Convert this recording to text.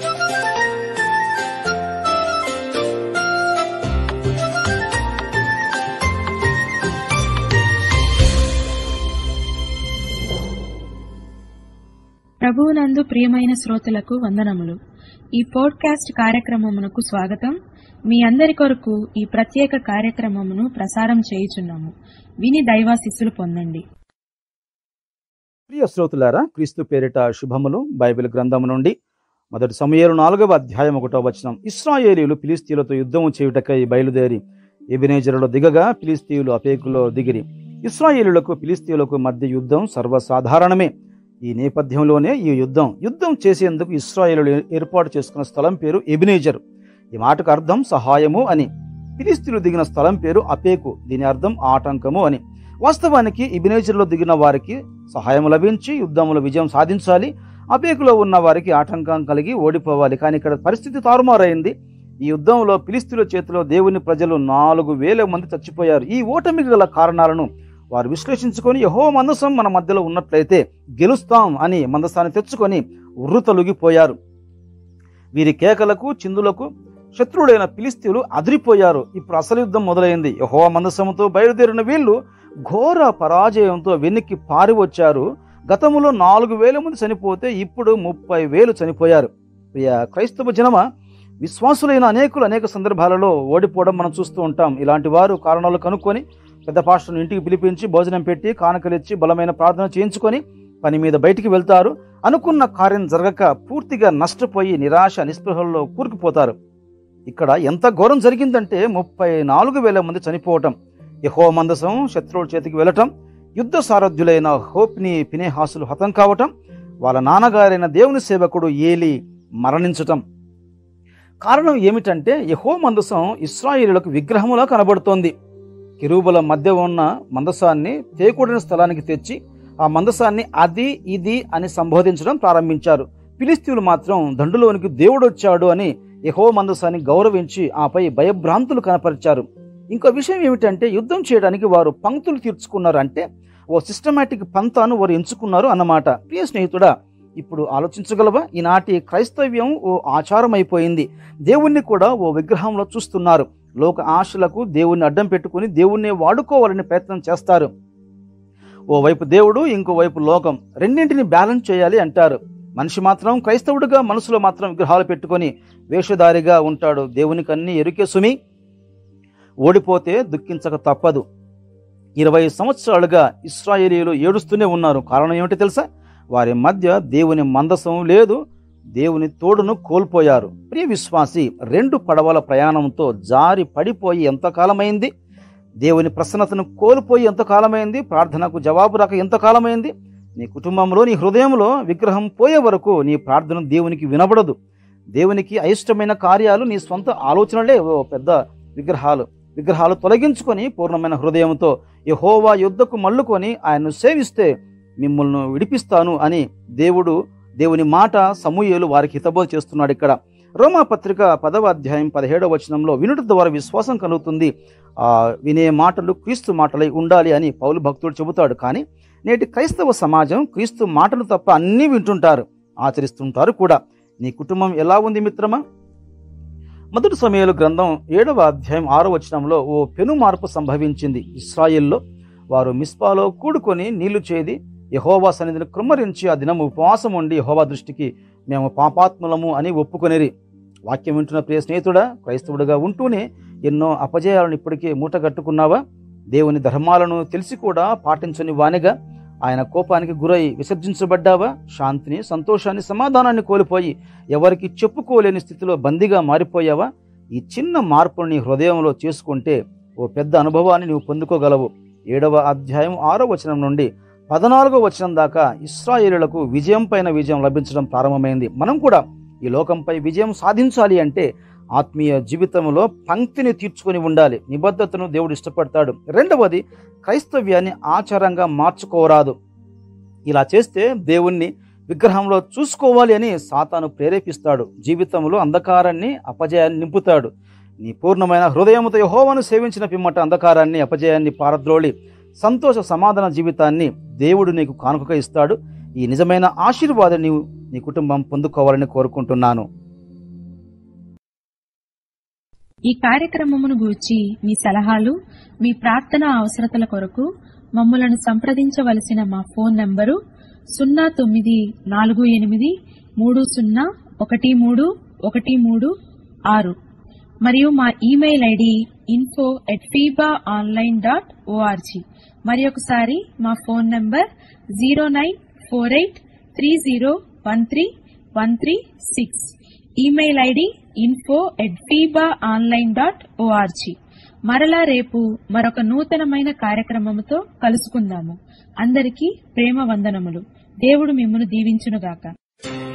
ప్రభువునందు ప్రియమైన శ్రోతలకు వందనములు ఈ పోడ్కాస్ట్ కార్యక్రమమునకు స్వాగతం మీ అందరి కొరకు ఈ ప్రత్యేక కార్యక్రమమును ప్రసారం చేయుచున్నాము విని దైవాశిస్సులు పొందండి ప్రియ శ్రోతులారా క్రీస్తు పేరిట శుభములు బైబిల్ గ్రంథము నుండి మొదటి సమయలు నాలుగవ అధ్యాయం ఒకటో వచనం ఇస్రాయేలీలు ఫిలిస్తీయులతో యుద్ధము చేయుటకై బయలుదేరి ఎబినేజరులో దిగగా ఫిలిస్తీయులు అపేకులో దిగిరి ఇస్రాయేలులకు ఫిలిస్తీయులకు మధ్య యుద్ధం సర్వసాధారణమే ఈ నేపథ్యంలోనే ఈ యుద్ధం యుద్ధం చేసేందుకు ఇస్రాయేలు ఏర్పాటు చేసుకున్న స్థలం పేరు ఎబినేజర్ ఈ మాటకు అర్థం సహాయము అని ఫిలిస్తీయులు దిగిన స్థలం పేరు అపేకు దీని అర్థం ఆటంకము అని వాస్తవానికి ఇబినేజర్లో దిగిన వారికి సహాయం లభించి యుద్ధంలో విజయం సాధించాలి అపేకులో ఉన్న వారికి ఆటంకం కలిగి ఓడిపోవాలి కానీ ఇక్కడ పరిస్థితి తారుమారైంది ఈ యుద్ధంలో ఫిలిస్తీన్ల చేతిలో దేవుని ప్రజలు నాలుగు వేల మంది చచ్చిపోయారు ఈ ఓటమికి గల కారణాలను వారు విశ్లేషించుకొని యహో మందసం మన మధ్యలో ఉన్నట్లయితే గెలుస్తాం అని మందసాన్ని తెచ్చుకొని ఉర్రుతలుగిపోయారు వీరి కేకలకు చిందులకు శత్రుడైన ఫిలిస్తీన్లు అదిరిపోయారు ఇప్పుడు అసలు యుద్ధం మొదలైంది యహోవ మందసముతో బయలుదేరిన వీళ్ళు ఘోర పరాజయంతో వెనక్కి పారి వచ్చారు గతంలో నాలుగు వేల మంది చనిపోతే ఇప్పుడు ముప్పై వేలు చనిపోయారు ప్రియ క్రైస్తవ జనమ విశ్వాసులైన అనేకులు అనేక సందర్భాలలో ఓడిపోవడం మనం చూస్తూ ఉంటాం ఇలాంటి వారు కారణాలు కనుక్కొని పెద్ద పాస్టర్ను ఇంటికి పిలిపించి భోజనం పెట్టి కానుకలిచ్చి బలమైన ప్రార్థన చేయించుకొని పని మీద బయటికి వెళ్తారు అనుకున్న కార్యం జరగక పూర్తిగా నష్టపోయి నిరాశ నిస్పృహల్లో కూరుకుపోతారు ఇక్కడ ఎంత ఘోరం జరిగిందంటే ముప్పై నాలుగు వేల మంది చనిపోవటం యహో మందసం శత్రువుల చేతికి వెళ్ళటం యుద్ధ సారథ్యులైన హోప్ని పినేహాసులు హతం కావటం వాళ్ళ నాన్నగారైన దేవుని సేవకుడు ఏలి మరణించటం కారణం ఏమిటంటే యహో మందసం ఇస్రాయేలులకు విగ్రహములా కనబడుతోంది కిరూబల మధ్య ఉన్న మందసాన్ని తేకూడని స్థలానికి తెచ్చి ఆ మందసాన్ని అది ఇది అని సంబోధించడం ప్రారంభించారు ఫిలిస్తీన్లు మాత్రం దండులోనికి దేవుడు వచ్చాడు అని యహో మందసాన్ని గౌరవించి ఆపై భయభ్రాంతులు కనపరిచారు ఇంకో విషయం ఏమిటంటే యుద్ధం చేయడానికి వారు పంక్తులు తీర్చుకున్నారు అంటే ఓ సిస్టమేటిక్ పంతాను వారు ఎంచుకున్నారు అన్నమాట ప్రియ స్నేహితుడా ఇప్పుడు ఆలోచించగలవా ఈనాటి క్రైస్తవ్యం ఓ ఆచారం అయిపోయింది దేవుణ్ణి కూడా ఓ విగ్రహంలో చూస్తున్నారు లోక ఆశలకు దేవుణ్ణి అడ్డం పెట్టుకుని దేవుణ్ణి వాడుకోవాలని ప్రయత్నం చేస్తారు ఓవైపు దేవుడు ఇంకోవైపు లోకం రెండింటిని బ్యాలెన్స్ చేయాలి అంటారు మనిషి మాత్రం క్రైస్తవుడిగా మనసులో మాత్రం విగ్రహాలు పెట్టుకొని వేషధారిగా ఉంటాడు దేవునికి అన్ని ఎరుకే సుమి ఓడిపోతే దుఃఖించక తప్పదు ఇరవై సంవత్సరాలుగా ఇస్రాయేలీలు ఏడుస్తూనే ఉన్నారు కారణం ఏమిటి తెలుసా వారి మధ్య దేవుని మందసం లేదు దేవుని తోడును కోల్పోయారు ప్రియ విశ్వాసి రెండు పడవల ప్రయాణంతో జారి పడిపోయి ఎంతకాలమైంది దేవుని ప్రసన్నతను కోల్పోయి ఎంతకాలమైంది ప్రార్థనకు జవాబు రాక ఎంతకాలమైంది నీ కుటుంబంలో నీ హృదయంలో విగ్రహం పోయే వరకు నీ ప్రార్థన దేవునికి వినబడదు దేవునికి అయిష్టమైన కార్యాలు నీ సొంత ఆలోచనలే ఓ పెద్ద విగ్రహాలు విగ్రహాలు తొలగించుకొని పూర్ణమైన హృదయంతో యహోవా యుద్ధకు మల్లుకొని ఆయన్ను సేవిస్తే మిమ్మల్ని విడిపిస్తాను అని దేవుడు దేవుని మాట సమూహలు వారికి హితబోధ చేస్తున్నాడు ఇక్కడ రోమా పత్రిక పదవ అధ్యాయం పదిహేడవ వచనంలో వినుట ద్వారా విశ్వాసం కలుగుతుంది ఆ వినే మాటలు క్రీస్తు మాటలై ఉండాలి అని పౌలు భక్తుడు చెబుతాడు కానీ నేటి క్రైస్తవ సమాజం క్రీస్తు మాటలు తప్ప అన్నీ వింటుంటారు ఆచరిస్తుంటారు కూడా నీ కుటుంబం ఎలా ఉంది మిత్రమా మొదటి సమయాలు గ్రంథం ఏడవ అధ్యాయం ఆరో వచనంలో ఓ పెను మార్పు సంభవించింది ఇస్రాయిల్లో వారు మిస్పాలో కూడుకొని నీళ్లు చేది యహోవా సన్నిధిని కృమ్మరించి ఆ దినం ఉపవాసం ఉండి యహోవా దృష్టికి మేము పాపాత్ములము అని ఒప్పుకొనిరి వాక్యం వింటున్న ప్రియ స్నేహితుడా క్రైస్తవుడిగా ఉంటూనే ఎన్నో అపజయాలను ఇప్పటికే మూటగట్టుకున్నావా దేవుని ధర్మాలను తెలిసి కూడా పాటించని వానిగా ఆయన కోపానికి గురై విసర్జించబడ్డావా శాంతిని సంతోషాన్ని సమాధానాన్ని కోల్పోయి ఎవరికి చెప్పుకోలేని స్థితిలో బందీగా మారిపోయావా ఈ చిన్న మార్పును నీ హృదయంలో చేసుకుంటే ఓ పెద్ద అనుభవాన్ని నువ్వు పొందుకోగలవు ఏడవ అధ్యాయం ఆరో వచనం నుండి పద్నాలుగో వచనం దాకా ఇస్రాయేలులకు విజయం పైన విజయం లభించడం ప్రారంభమైంది మనం కూడా ఈ లోకంపై విజయం సాధించాలి అంటే ఆత్మీయ జీవితంలో పంక్తిని తీర్చుకొని ఉండాలి నిబద్ధతను దేవుడు ఇష్టపడతాడు రెండవది క్రైస్తవ్యాన్ని ఆచారంగా మార్చుకోరాదు ఇలా చేస్తే దేవుణ్ణి విగ్రహంలో చూసుకోవాలి అని సాతాను ప్రేరేపిస్తాడు జీవితంలో అంధకారాన్ని అపజయాన్ని నింపుతాడు నీ పూర్ణమైన హృదయంతో యహోవను సేవించిన పిమ్మట అంధకారాన్ని అపజయాన్ని పారద్రోళి సంతోష సమాధాన జీవితాన్ని దేవుడు నీకు కానుకగా ఇస్తాడు ఈ నిజమైన ఆశీర్వాదం నీవు నీ కుటుంబం పొందుకోవాలని కోరుకుంటున్నాను ఈ కార్యక్రమమును గూర్చి మీ సలహాలు మీ ప్రార్థన అవసరతల కొరకు మమ్మలను సంప్రదించవలసిన మా ఫోన్ నంబరు సున్నా తొమ్మిది నాలుగు ఎనిమిది మూడు సున్నా ఒకటి మూడు ఒకటి మూడు ఆరు మరియు మా email ID info at Feeba online dot ORG మరి ఒకసారి మా phone number zero nine four eight three zero one three one three six email ID info at Feeba online dot ORG మరలా రేపు మరొక నూతనమైన కార్యక్రమముతో కలుసుకుందాము అందరికీ ప్రేమ వందనములు దేవుడు మిమ్మను దీవించునుగాక